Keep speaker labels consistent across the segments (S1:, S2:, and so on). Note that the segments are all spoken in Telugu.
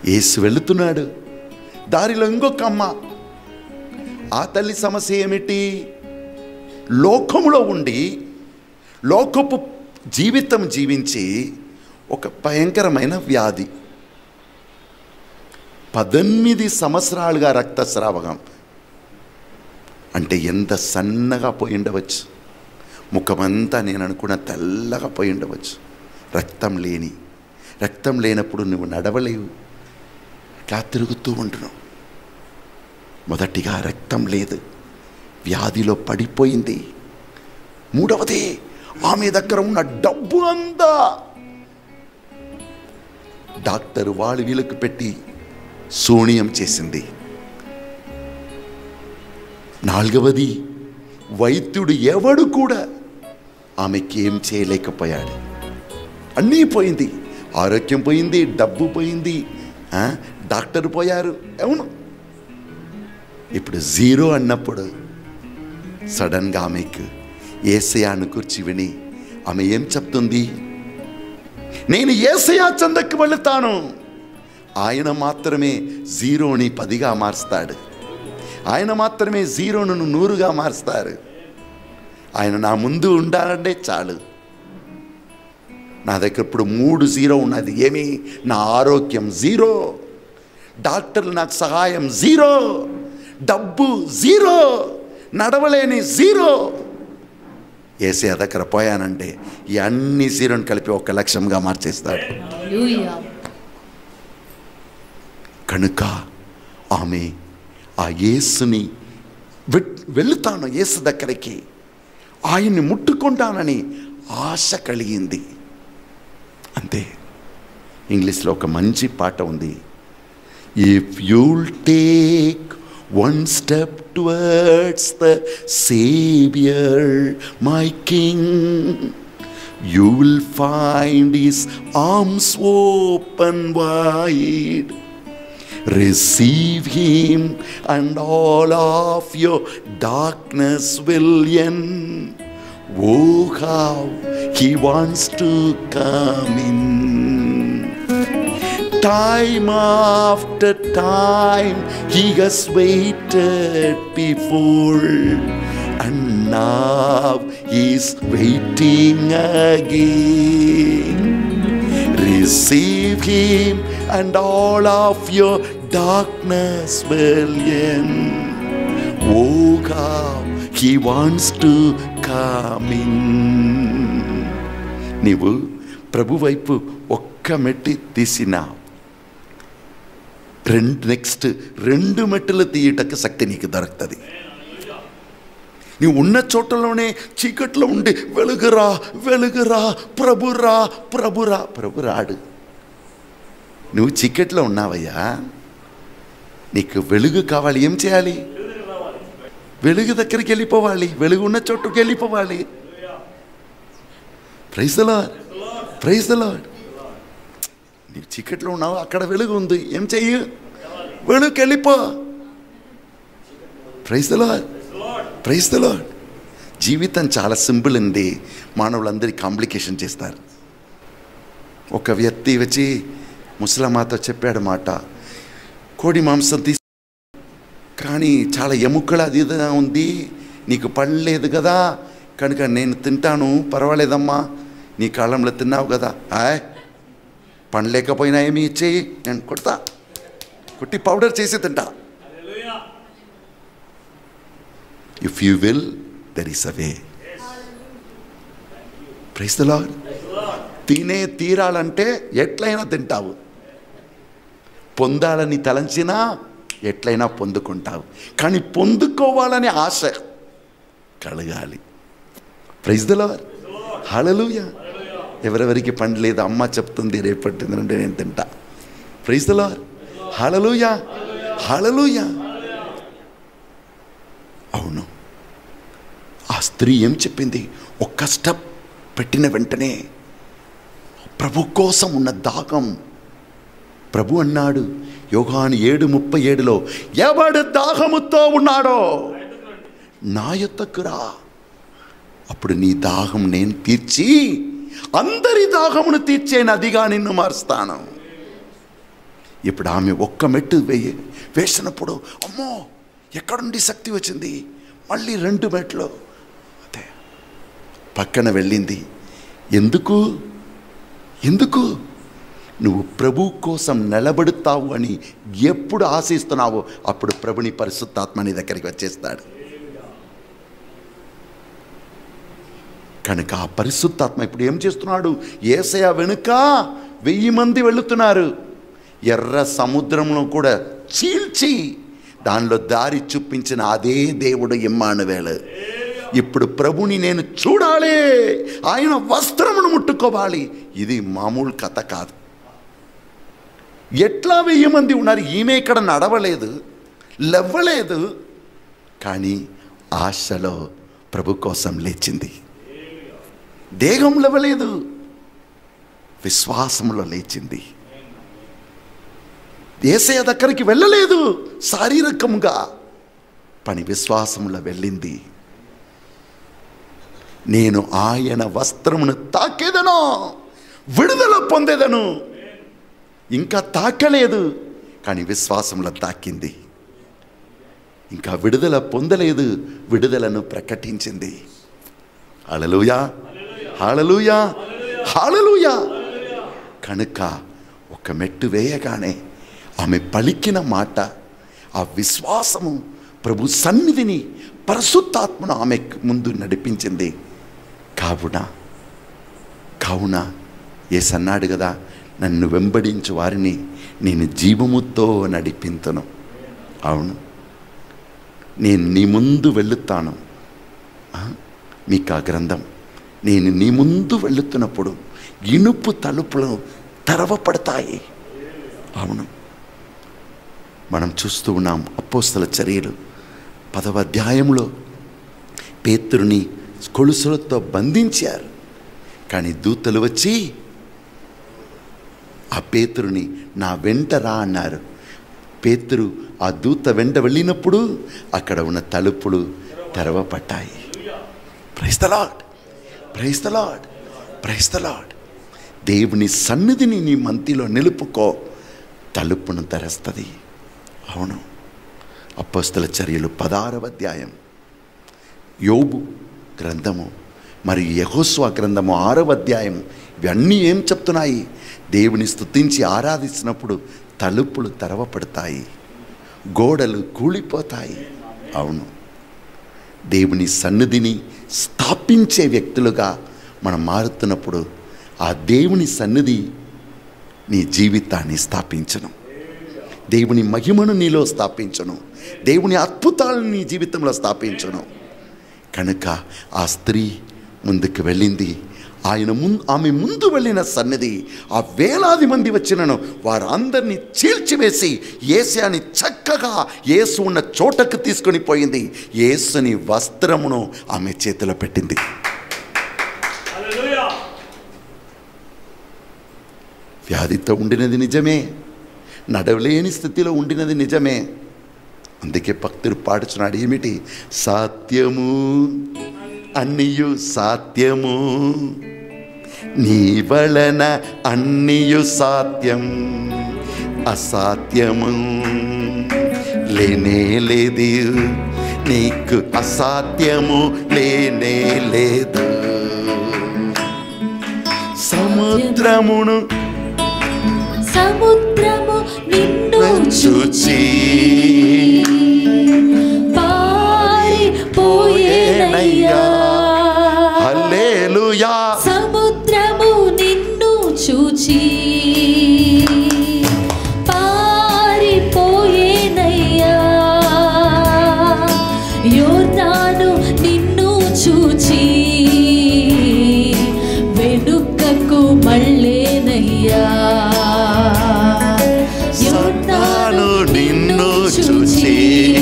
S1: ఏసు వెళుతున్నాడు దారిలో ఇంకొక అమ్మ ఆ తల్లి సమస్య ఏమిటి లోకములో ఉండి లోకపు జీవితం జీవించి ఒక భయంకరమైన వ్యాధి పద్దెనిమిది సంవత్సరాలుగా రక్తస్రావకం అంటే ఎంత సన్నగా పోయి ఉండవచ్చు ముఖమంతా నేను అనుకున్న తెల్లగా పోయి ఉండవచ్చు రక్తం లేని రక్తం లేనప్పుడు నువ్వు నడవలేవు ఇట్లా తిరుగుతూ ఉంటున్నావు మొదటిగా రక్తం లేదు వ్యాధిలో పడిపోయింది మూడవది ఆమె దగ్గర ఉన్న డబ్బు అంతా డాక్టర్ వాళ్ళు వీళ్ళకు పెట్టి శూన్యం చేసింది నాలుగవది వైద్యుడు ఎవడు కూడా ఆమెకి ఏం చేయలేకపోయాడు అన్నీ పోయింది ఆరోగ్యం పోయింది డబ్బు పోయింది ఆ, డాక్టర్ పోయారు అవును ఇప్పుడు జీరో అన్నప్పుడు సడన్గా ఆమెకు ఏసయాను కూర్చి విని ఆమె ఏం చెప్తుంది నేను ఏసయా చందకు వెళుతాను ఆయన మాత్రమే జీరోని పదిగా మారుస్తాడు ఆయన మాత్రమే జీరోను నూరుగా మారుస్తారు ఆయన నా ముందు ఉండాలంటే చాలు నా దగ్గర ఇప్పుడు మూడు జీరో ఉన్నది ఏమి నా ఆరోగ్యం జీరో డాక్టర్లు నాకు సహాయం జీరో డబ్బు జీరో నడవలేని జీరో ఏసీ దగ్గర పోయానంటే ఈ అన్ని జీరోని కలిపి ఒక లక్ష్యంగా మార్చేస్తాడు
S2: Hallelujah.
S1: కనుక ఆమె ఆ యేసుని వెట్- వెళుతాను యేసు దగ్గరికి ఆయన్ని ముట్టుకుంటానని ఆశ కలిగింది అంతే ఇంగ్లీష్లో ఒక మంచి పాట ఉంది if you'll take one step towards the saviour my king you will find his arms open wide. Receive him, and all of your darkness will end. Oh, how he wants to come in. Time after time he has waited before, and now he's waiting again. Receive him, and all of your darkness will end. Oh, how he wants to come in. నీవు ప్రభు వైపు ఒక్క మెట్టి తీసినావు రెండు నెక్స్ట్ రెండు మెట్టులు తీయటకు శక్తి నీకు దొరుకుతుంది నీవు ఉన్న చోటలోనే చీకట్లో ఉండి వెలుగురా వెలుగురా ప్రభురా ప్రభురా ప్రభు రాడు నువ్వు చీకట్లో ఉన్నావయ్యా నీకు వెలుగు కావాలి ఏం చేయాలి వెలుగు దగ్గరికి వెళ్ళిపోవాలి వెలుగు ఉన్న చోటుకి వెళ్ళిపోవాలి praise the lord praise the lord నీవు చీకట్లో ఉన్నావు అక్కడ వెలుగు ఉంది ఏం చెయ్యి వెలుగుకి వెళ్ళిపో praise the lord praise the lord జీవితం చాలా సింపుల్ ఉంది మానవులందరి కాంప్లికేషన్ చేస్తారు ఒక వ్యక్తి వచ్చి ముసలమాతో చెప్పాడు మాట కోడి మాంసం తీసి కానీ చాలా ఎముకలు అది ఇదిగా ఉంది నీకు పళ్ళు లేదు కదా కనుక నేను తింటాను పర్వాలేదమ్మా నీ కాలంలో తిన్నావు కదా ఆయ్ పని లేకపోయినా ఏమి ఇచ్చేయి నేను కొడతా కొట్టి పౌడర్ చేసి తింటా if you will there is a way praise the lord తినే తీరాలంటే ఎట్లయినా తింటావు పొందాలని తలంచినా ఎట్లయినా పొందుకుంటావు కానీ పొందుకోవాలనే ఆశ కలగాలి ప్రైజ్ ద లార్డ్ హల్లెలూయ ఎవరెవరికి పండు లేదు అమ్మ చెప్తుంది రేపటి నుండి నేను తింటా praise the lord hallelujah hallelujah అవును ఆ స్త్రీ ఏం చెప్పింది ఒక్క స్టెప్ పెట్టిన వెంటనే ప్రభు కోసం ఉన్న దాగం ప్రభు అన్నాడు యోగాను ఏడు ముప్పై ఏడులో ఎవడు దాహముతో ఉన్నాడో నా యొద్దకు రా అప్పుడు నీ దాహం నేను తీర్చి అందరి దాహమును తీర్చే నదిగా నిన్ను మారుస్తాను ఇప్పుడు ఆమె ఒక్క మెట్టు వేయి వేసినప్పుడు అమ్మో ఎక్కడుండి శక్తి వచ్చింది మళ్ళీ రెండు మెట్లు అదే పక్కన వెళ్ళింది ఎందుకు ఎందుకు నువ్వు ప్రభు కోసం నిలబడుతావు అని ఎప్పుడు ఆశిస్తున్నావో అప్పుడు ప్రభుని పరిశుద్ధాత్మ నీ దగ్గరికి వచ్చేస్తాడు కనుక ఆ పరిశుద్ధాత్మ ఇప్పుడు ఏం చేస్తున్నాడు ఏసయ వెనుక వెయ్యి మంది వెళుతున్నారు ఎర్ర సముద్రంలో కూడా చీల్చి దానిలో దారి చూపించిన అదే దేవుడు ఇమ్మానువేలు ఇప్పుడు ప్రభుని నేను చూడాలి ఆయన వస్త్రమును ముట్టుకోవాలి ఇది మామూలు కథ కాదు ఎట్లా వెయ్యి మంది ఉన్నారు ఈమె ఇక్కడ నడవలేదు లెవ్వలేదు కానీ ఆశలో ప్రభు కోసం లేచింది దేహం లేవలేదు విశ్వాసంలో లేచింది ఏసయ దగ్గరికి వెళ్ళలేదు శారీరకంగా పని విశ్వాసంలో వెళ్ళింది నేను ఆయన వస్త్రమును తాకేదను విడుదల పొందేదను ఇంకా తాకలేదు కానీ విశ్వాసంలో తాకింది ఇంకా విడుదల పొందలేదు విడుదలను ప్రకటించింది హళలుయా హాళలుయా హాళలుయా కనుక ఒక మెట్టు వేయగానే ఆమె పలికిన మాట ఆ విశ్వాసము ప్రభు సన్నిధిని పరిశుద్ధాత్మను ఆమె ముందు నడిపించింది కావున కావున ఏసన్నాడు కదా నన్ను వెంబడించు వారిని నేను జీవముతో నడిపించను అవును నేను నీ ముందు వెళుతాను ఆ? మీకు ఆ గ్రంథం నేను నీ ముందు వెళుతున్నప్పుడు ఇనుపు తలుపులు తెరవపడతాయి అవును మనం చూస్తూ ఉన్నాం అపోస్తల చర్యలు పదవ అధ్యాయంలో పేతురుని కొలుసులతో బంధించారు కానీ దూతలు వచ్చి ఆ పేతురుని నా వెంట రా అన్నారు పేతురు ఆ దూత వెంట వెళ్ళినప్పుడు అక్కడ ఉన్న తలుపులు తెరవపడ్డాయి praise the lord praise the lord praise the lord దేవుని సన్నిధిని నీ మంతిలో నిలుపుకో తలుపును తెరస్తుంది అవును అప్పస్తుల చర్యలు పదారవ అధ్యాయం యోబు గ్రంథము మరియు యహోస్వా గ్రంథము ఆరవ అధ్యాయం ఇవన్నీ ఏం చెప్తున్నాయి దేవుని స్తుతించి ఆరాధిస్తున్నప్పుడు తలుపులు తెరవపడతాయి గోడలు కూలిపోతాయి అవును దేవుని సన్నిధిని స్థాపించే వ్యక్తులుగా మనం మారుతున్నప్పుడు ఆ దేవుని సన్నిధి నీ జీవితాన్ని స్థాపించను దేవుని మహిమను నీలో స్థాపించను దేవుని అద్భుతాలను నీ జీవితంలో స్థాపించను కనుక ఆ స్త్రీ ముందుకు వెళ్ళింది ఆయన ముందు ఆమె ముందు వెళ్ళిన సన్నిధి ఆ వేలాది మంది వచ్చినను వారందరినీ చీల్చివేసి ఏసాని చక్కగా యేసు ఉన్న చోటకు తీసుకొని పోయింది యేసుని వస్త్రమును ఆమె చేతిలో పెట్టింది
S2: Hallelujah.
S1: వ్యాధితో ఉండినది నిజమే నడవలేని స్థితిలో ఉండినది నిజమే అందుకే భక్తుడు పాడుచున్నాడు ఏమిటి సాత్యము అన్నియు సాత్యము నీ వలన అన్నియు సాత్యం అసాధ్యము లేనే లేదు నీకు అసాధ్యము లేనే లేదు సముద్రమును
S3: సముద్రము నిన్ను చూచి పారిపోయేనయ్యా
S1: హల్లెలూయా
S3: సముద్రము నిన్ను చూచి పారిపోయేనయ్యా యోర్దాను నిన్ను చూచి వెనుకకు మళ్ళేనయ్యా
S1: యోర్దాను నిన్ను చూచి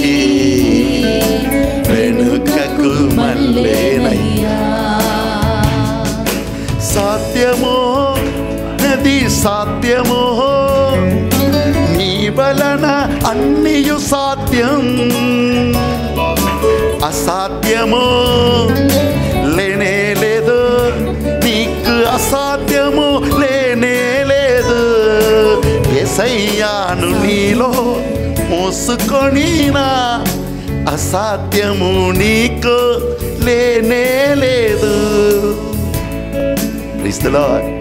S1: వెనుకకు మళ్ళేనయ్యా. సాధ్యమో నది సాధ్యమో నీ వలన అన్నియు సాధ్యం అసాధ్యము లేనే లేదు నీకు అసాధ్యము లేనే లేదు ఎసయ్యా చేసుకొనినా అసాధ్యము నీకు లేనే లేదు Praise the Lord.